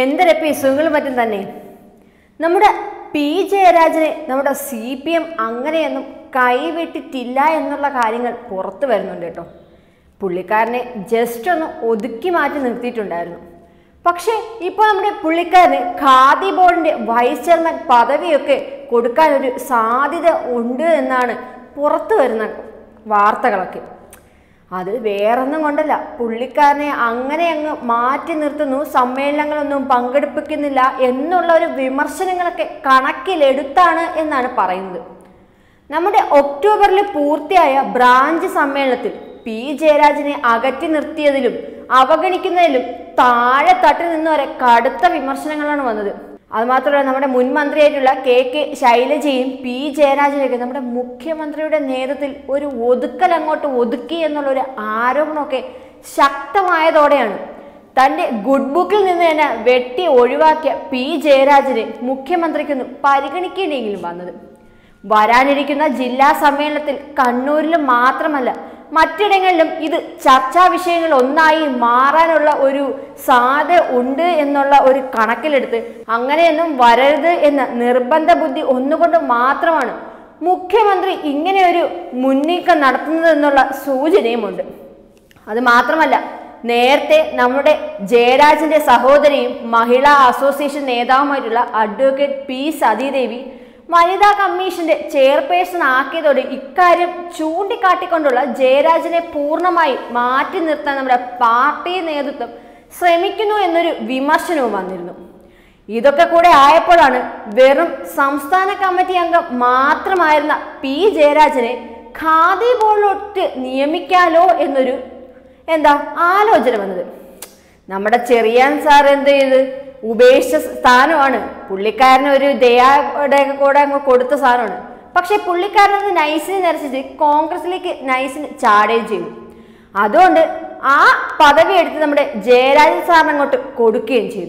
എന്തൊരപ്പി സുഖങ്ങളും മറ്റും തന്നെ നമ്മുടെ പി ജയരാജനെ നമ്മുടെ സി പി എം അങ്ങനെയൊന്നും കൈവിട്ടിട്ടില്ല എന്നുള്ള കാര്യങ്ങൾ പുറത്തു വരുന്നുണ്ട് കേട്ടോ പുള്ളിക്കാരനെ ജസ്റ്റ് ഒന്ന് ഒതുക്കി മാറ്റി നിർത്തിയിട്ടുണ്ടായിരുന്നു പക്ഷേ ഇപ്പോൾ നമ്മുടെ പുള്ളിക്കാരന് ഖാദി ബോർഡിന്റെ വൈസ് ചെയർമാൻ പദവിയൊക്കെ കൊടുക്കാൻ ഒരു സാധ്യത ഉണ്ട് എന്നാണ് പുറത്തു വരുന്ന വാർത്തകളൊക്കെ അത് വേറൊന്നും കൊണ്ടല്ല പുള്ളിക്കാരനെ അങ്ങനെ അങ്ങ് മാറ്റി നിർത്തുന്നു സമ്മേളനങ്ങളൊന്നും പങ്കെടുപ്പിക്കുന്നില്ല എന്നുള്ള ഒരു വിമർശനങ്ങളൊക്കെ കണക്കിലെടുത്താണ് എന്നാണ് പറയുന്നത് നമ്മുടെ ഒക്ടോബറിൽ പൂർത്തിയായ ബ്രാഞ്ച് സമ്മേളനത്തിൽ പി ജയരാജനെ അകറ്റി നിർത്തിയതിലും അവഗണിക്കുന്നതിലും താഴെ തട്ടിൽ നിന്ന് വരെ കടുത്ത വിമർശനങ്ങളാണ് വന്നത് അതുമാത്രമല്ല നമ്മുടെ മുൻ മന്ത്രിയായിട്ടുള്ള കെ കെ ശൈലജയും പി ജയരാജനൊക്കെ നമ്മുടെ മുഖ്യമന്ത്രിയുടെ നേതൃത്വത്തിൽ ഒരു ഒതുക്കൽ അങ്ങോട്ട് ഒതുക്കി എന്നുള്ള ഒരു ആരോപണമൊക്കെ ശക്തമായതോടെയാണ് തന്റെ ഗുഡ് ബുക്കിൽ നിന്ന് തന്നെ വെട്ടി ഒഴിവാക്കിയ പി ജയരാജനെ മുഖ്യമന്ത്രിക്കൊന്ന് പരിഗണിക്കേണ്ടിയെങ്കിലും വന്നത് വരാനിരിക്കുന്ന ജില്ലാ സമ്മേളനത്തിൽ കണ്ണൂരിലും മാത്രമല്ല മറ്റിടങ്ങളിലും ഇത് ചർച്ചാ വിഷയങ്ങൾ ഒന്നായി മാറാനുള്ള ഒരു സാധ്യത ഉണ്ട് എന്നുള്ള ഒരു കണക്കിലെടുത്ത് അങ്ങനെയൊന്നും വരരുത് എന്ന നിർബന്ധ ബുദ്ധി ഒന്നുകൊണ്ട് മാത്രമാണ് മുഖ്യമന്ത്രി ഇങ്ങനെ ഒരു മുന്നീക്കം നടത്തുന്നത് എന്നുള്ള സൂചനയുമുണ്ട് അത് മാത്രമല്ല നേരത്തെ നമ്മുടെ ജയരാജന്റെ സഹോദരിയും മഹിളാ അസോസിയേഷൻ നേതാവുമായിട്ടുള്ള അഡ്വക്കേറ്റ് പി സതീദേവി വനിതാ കമ്മീഷന്റെ ചെയർപേഴ്സൺ ആക്കിയതോടെ ഇക്കാര്യം ചൂണ്ടിക്കാട്ടിക്കൊണ്ടുള്ള ജയരാജനെ പൂർണ്ണമായി മാറ്റി നിർത്താൻ നമ്മുടെ പാർട്ടി നേതൃത്വം ശ്രമിക്കുന്നു എന്നൊരു വിമർശനവും വന്നിരുന്നു ഇതൊക്കെ കൂടെ ആയപ്പോഴാണ് വെറും സംസ്ഥാന കമ്മിറ്റി അംഗം മാത്രമായിരുന്ന പി ജയരാജനെ ഖാദി ബോർഡിലോട്ട് നിയമിക്കാലോ എന്നൊരു എന്താ ആലോചന വന്നത് നമ്മുടെ ചെറിയാൻ സാർ എന്ത് ചെയ്ത് ഉപേക്ഷിച്ച സ്ഥാനമാണ് പുള്ളിക്കാരന് ഒരു ദയാടെ കൂടെ അങ്ങ് കൊടുത്ത സാധനമാണ് പക്ഷെ പുള്ളിക്കാരനത് നൈസിന് നിരസിച്ച് കോൺഗ്രസിലേക്ക് നൈസിന് ചാടുകയും ചെയ്തു അതുകൊണ്ട് ആ പദവി എടുത്ത് നമ്മുടെ ജയരാജൻ സാറിന് അങ്ങോട്ട് കൊടുക്കുകയും ചെയ്തു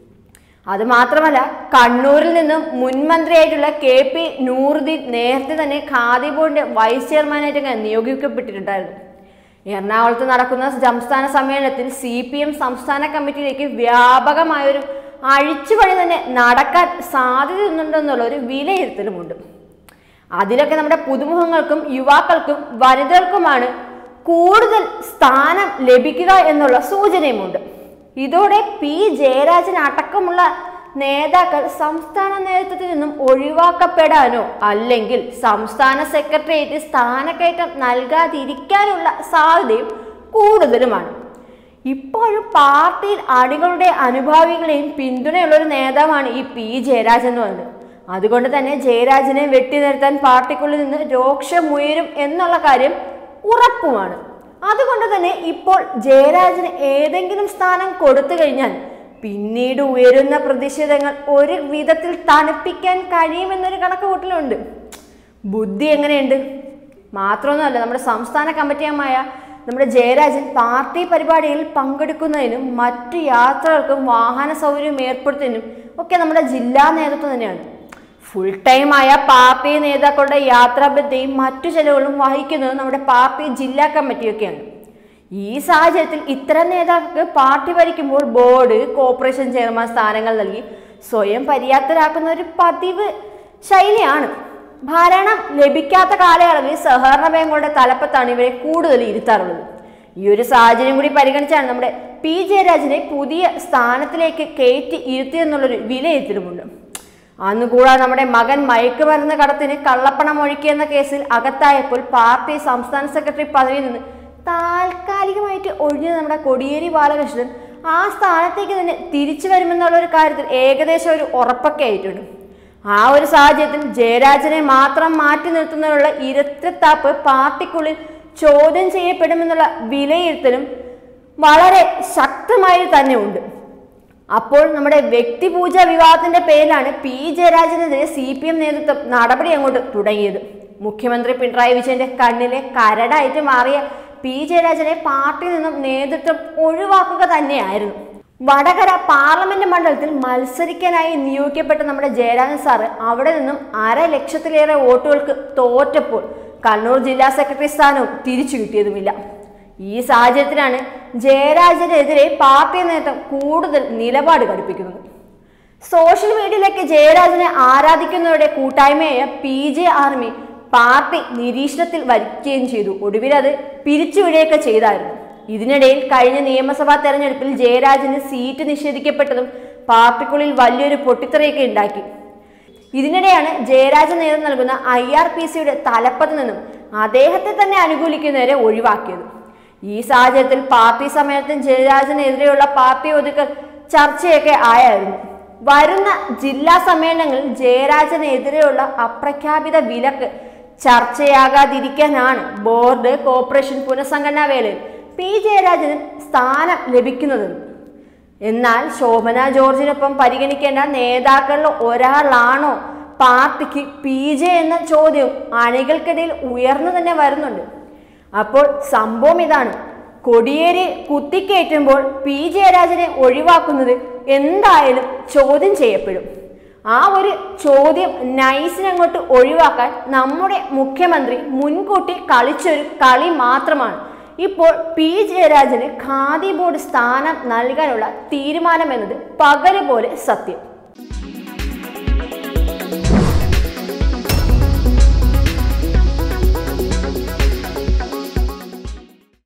അത് മാത്രമല്ല കണ്ണൂരിൽ നിന്നും മുൻ മന്ത്രിയായിട്ടുള്ള കെ പി നൂറുദ്ദീൻ നേരത്തെ തന്നെ ഖാദി ബോർഡിന്റെ വൈസ് ചെയർമാനായിട്ട് അങ്ങ് നിയോഗിക്കപ്പെട്ടിട്ടുണ്ടായിരുന്നു എറണാകുളത്ത് നടക്കുന്ന സംസ്ഥാന സമ്മേളനത്തിൽ സി പി എം സംസ്ഥാന കമ്മിറ്റിയിലേക്ക് വ്യാപകമായൊരു അഴിച്ചുപണി തന്നെ നടക്കാൻ സാധ്യതയുണ്ടെന്നുള്ള ഒരു വിലയിരുത്തലുമുണ്ട് അതിലൊക്കെ നമ്മുടെ പുതുമുഖങ്ങൾക്കും യുവാക്കൾക്കും വനിതകൾക്കുമാണ് കൂടുതൽ സ്ഥാനം ലഭിക്കുക എന്നുള്ള സൂചനയുമുണ്ട് ഇതോടെ പി ജയരാജൻ അടക്കമുള്ള നേതാക്കൾ സംസ്ഥാന നേതൃത്വത്തിൽ നിന്നും ഒഴിവാക്കപ്പെടാനോ അല്ലെങ്കിൽ സംസ്ഥാന സെക്രട്ടേറിയറ്റ് സ്ഥാനക്കയറ്റം നൽകാതിരിക്കാനുള്ള സാധ്യതയും കൂടുതലുമാണ് ഇപ്പോഴും പാർട്ടിയിൽ അണികളുടെ അനുഭാവികളെയും പിന്തുണയുള്ള ഒരു നേതാവാണ് ഈ പി ജയരാജൻ എന്ന് പറയുന്നത് അതുകൊണ്ട് തന്നെ ജയരാജനെ വെട്ടി നിർത്താൻ പാർട്ടിക്കുള്ളിൽ നിന്ന് രോക്ഷമുയരും എന്നുള്ള കാര്യം ഉറപ്പുമാണ് അതുകൊണ്ട് തന്നെ ഇപ്പോൾ ജയരാജന് ഏതെങ്കിലും സ്ഥാനം കൊടുത്തു കഴിഞ്ഞാൽ പിന്നീട് ഉയരുന്ന പ്രതിഷേധങ്ങൾ ഒരു വിധത്തിൽ തണുപ്പിക്കാൻ കഴിയുമെന്നൊരു കണക്കുകൂട്ടലുണ്ട് ബുദ്ധി എങ്ങനെയുണ്ട് മാത്രമൊന്നുമല്ല നമ്മുടെ സംസ്ഥാന കമ്മിറ്റിയമായ നമ്മുടെ ജയരാജൻ പാർട്ടി പരിപാടികളിൽ പങ്കെടുക്കുന്നതിനും മറ്റു യാത്രകൾക്കും വാഹന സൗകര്യം ഏർപ്പെടുത്തുന്നതിനും ഒക്കെ നമ്മുടെ ജില്ലാ നേതൃത്വം തന്നെയാണ് ഫുൾ ടൈം ആയ പാർട്ടി നേതാക്കളുടെ യാത്രാബദ്ധയും മറ്റു ചെലവുകളും വഹിക്കുന്നത് നമ്മുടെ പാർട്ടി ജില്ലാ കമ്മിറ്റിയൊക്കെയാണ് ഈ സാഹചര്യത്തിൽ ഇത്തരം നേതാക്കൾക്ക് പാർട്ടി ഭരിക്കുമ്പോൾ ബോർഡ് കോർപ്പറേഷൻ ചെയർമാൻ സ്ഥാനങ്ങൾ നൽകി സ്വയം പര്യാപ്തരാക്കുന്ന ഒരു പതിവ് ശൈലിയാണ് ഭരണം ലഭിക്കാത്ത കാലയളവിൽ സഹകരണ ബാങ്കുകളുടെ തലപ്പത്താണ് ഇവരെ കൂടുതൽ ഇരുത്താറുള്ളത് ഈ ഒരു സാഹചര്യം കൂടി പരിഗണിച്ചാണ് നമ്മുടെ പി ജയരാജനെ പുതിയ സ്ഥാനത്തിലേക്ക് കയറ്റി ഇരുത്തിയെന്നുള്ളൊരു വിലയിരുത്തലുമുണ്ട് അന്ന് കൂടാതെ നമ്മുടെ മകൻ മയക്കുമരുന്ന് കടത്തിന് കള്ളപ്പണം ഒഴുക്കിയെന്ന കേസിൽ അകത്തായപ്പോൾ പാർട്ടി സംസ്ഥാന സെക്രട്ടറി പദവിയിൽ നിന്ന് താൽക്കാലികമായിട്ട് ഒഴിഞ്ഞ നമ്മുടെ കൊടിയേരി ബാലകൃഷ്ണൻ ആ സ്ഥാനത്തേക്ക് തന്നെ തിരിച്ചു വരുമെന്നുള്ള ഒരു കാര്യത്തിൽ ഏകദേശം ഒരു ഉറപ്പൊക്കെ ആയിട്ടുണ്ട് ആ ഒരു സാഹചര്യത്തിൽ ജയരാജനെ മാത്രം മാറ്റി നിർത്തുന്നതിനുള്ള ഇരട്ടത്താപ്പ് പാർട്ടിക്കുള്ളിൽ ചോദ്യം ചെയ്യപ്പെടുമെന്നുള്ള വിലയിരുത്തലും വളരെ ശക്തമായി തന്നെ ഉണ്ട് അപ്പോൾ നമ്മുടെ വ്യക്തിപൂജ വിവാദത്തിന്റെ പേരിലാണ് പി ജയരാജനെതിരെ സി പി എം നേതൃത്വം നടപടി അങ്ങോട്ട് തുടങ്ങിയത് മുഖ്യമന്ത്രി പിണറായി വിജയന്റെ കണ്ണിലെ കരടായിട്ട് മാറിയ പി ജയരാജനെ പാർട്ടിയിൽ നിന്നും നേതൃത്വം ഒഴിവാക്കുക തന്നെയായിരുന്നു വടകര പാർലമെന്റ് മണ്ഡലത്തിൽ മത്സരിക്കാനായി നിയോഗിക്കപ്പെട്ട നമ്മുടെ ജയരാജൻ സാറ് അവിടെ നിന്നും അര ലക്ഷത്തിലേറെ വോട്ടുകൾക്ക് തോറ്റപ്പോൾ കണ്ണൂർ ജില്ലാ സെക്രട്ടറി സ്ഥാനവും തിരിച്ചു കിട്ടിയതുമില്ല ഈ സാഹചര്യത്തിലാണ് ജയരാജനെതിരെ പാർട്ടി നേതൃത്വം കൂടുതൽ നിലപാട് കടുപ്പിക്കുന്നത് സോഷ്യൽ മീഡിയയിലേക്ക് ജയരാജനെ ആരാധിക്കുന്നവരുടെ കൂട്ടായ്മയായ പി ജെ ആർമി പാർട്ടി നിരീക്ഷണത്തിൽ വരിക്കുകയും ചെയ്തു ഒടുവിൽ അത് പിരിച്ചുവിടുകയൊക്കെ ചെയ്തായിരുന്നു ഇതിനിടയിൽ കഴിഞ്ഞ നിയമസഭാ തെരഞ്ഞെടുപ്പിൽ ജയരാജന് സീറ്റ് നിഷേധിക്കപ്പെട്ടതും പാർട്ടിക്കുള്ളിൽ വലിയൊരു പൊട്ടിത്തെറിയൊക്കെ ഉണ്ടാക്കി ഇതിനിടെയാണ് ജയരാജൻ നേതൃത്വം നൽകുന്ന ഐ ആർ പി സിയുടെ തലപ്പത്ത് നിന്നും അദ്ദേഹത്തെ തന്നെ അനുകൂലിക്കുന്നവരെ ഒഴിവാക്കിയത് ഈ സാഹചര്യത്തിൽ പാർട്ടി സമ്മേളനത്തിൽ ജയരാജനെതിരെയുള്ള പാർട്ടി ഒതുക്കൽ ചർച്ചയൊക്കെ ആയായിരുന്നു വരുന്ന ജില്ലാ സമ്മേളനങ്ങളിൽ ജയരാജനെതിരെയുള്ള അപ്രഖ്യാപിത വിലക്ക് ചർച്ചയാകാതിരിക്കാനാണ് ബോർഡ് കോർപ്പറേഷൻ പുനഃസംഘടനാ വേളയിൽ പി ജയരാജന് സ്ഥാനം ലഭിക്കുന്നതെന്ന് എന്നാൽ ശോഭന ജോർജിനൊപ്പം പരിഗണിക്കേണ്ട നേതാക്കളിൽ ഒരാളാണോ പാർട്ടിക്ക് പി ജെ എന്ന ചോദ്യം അണികൾക്കിടയിൽ ഉയർന്നു തന്നെ വരുന്നുണ്ട് അപ്പോൾ സംഭവം ഇതാണ് കൊടിയേരി കുത്തിക്കയറ്റുമ്പോൾ പി ജയരാജനെ ഒഴിവാക്കുന്നത് എന്തായാലും ചോദ്യം ചെയ്യപ്പെടും ആ ഒരു ചോദ്യം നൈസിനങ്ങോട്ട് ഒഴിവാക്കാൻ നമ്മുടെ മുഖ്യമന്ത്രി മുൻകൂട്ടി കളിച്ചൊരു കളി മാത്രമാണ് ഇപ്പോൾ പി ജയരാജന് ഖാദി ബോർഡ് സ്ഥാനം നൽകാനുള്ള തീരുമാനം എന്നത് പകല് പോലെ സത്യം